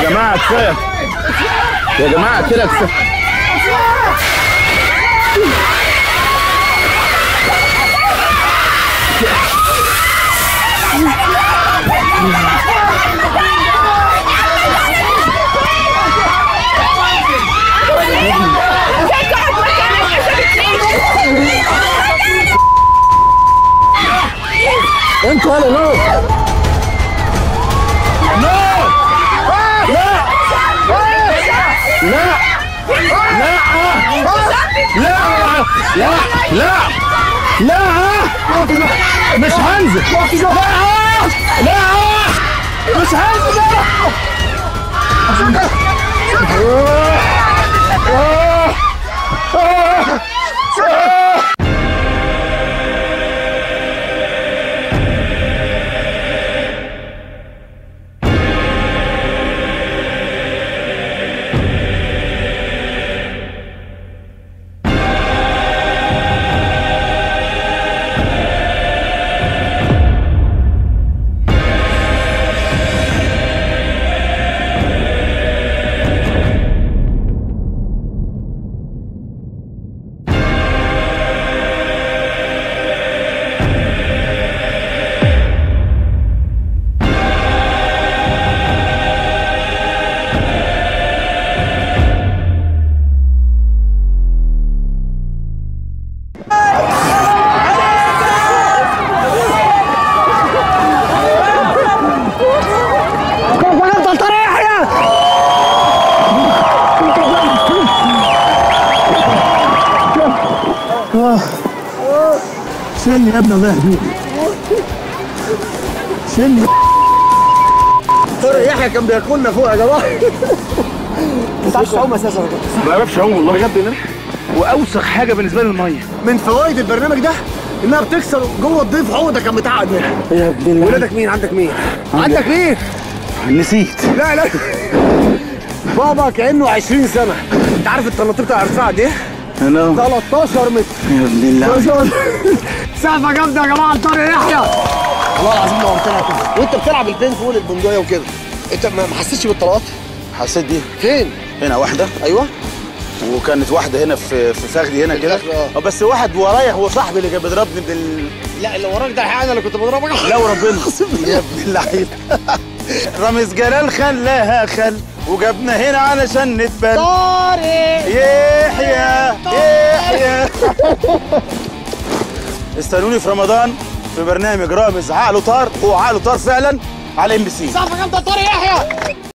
جماعة كفاية يا جماعة كده كفاية انت ولا نو نو لا لا لا لا لا لا مش هنزل لا لا مش هنزل شيلني يا ابني الله يهديك شيلني طارق يحيى كان بياكلنا فوق يا جماعه ما بتعرفش تعوم اساسا ما بعرفش اعوم والله بجد واوسخ حاجه بالنسبه لي الميه من فوائد البرنامج ده انها بتكسر جوه الضيف عقده كان متعقد منها يا ابن الله ولادك مين عندك مين عندك مين نسيت لا لا بابا كانه 20 سنه انت عارف التنطيط بتاع ارتفاع قد ايه انا 13 متر يا ابن الله سقفه جامده يا جماعه لطارق يحيى والله العظيم نورتنا كده وانت بتلعب البين فوق البندقيه وكده انت ما ما حسيتش بالطلقات حسيت دي فين هنا واحده ايوه وكانت واحده هنا في في فخدي هنا كده الفخذ، آه. آه، بس واحد ورايا هو صاحبي اللي كان بيضربني بال لا اللي وراك ده الحقيقه انا اللي كنت بضربك لا وربنا يا ابن اللعيب رامز جلال خلاها خل وجابنا هنا علشان نتبل طارق يحيى يحيى استنوني في رمضان في برنامج رامز عقله طار هو عقله طار فعلا على ام بي سي سقفه جامده لطارق يحيى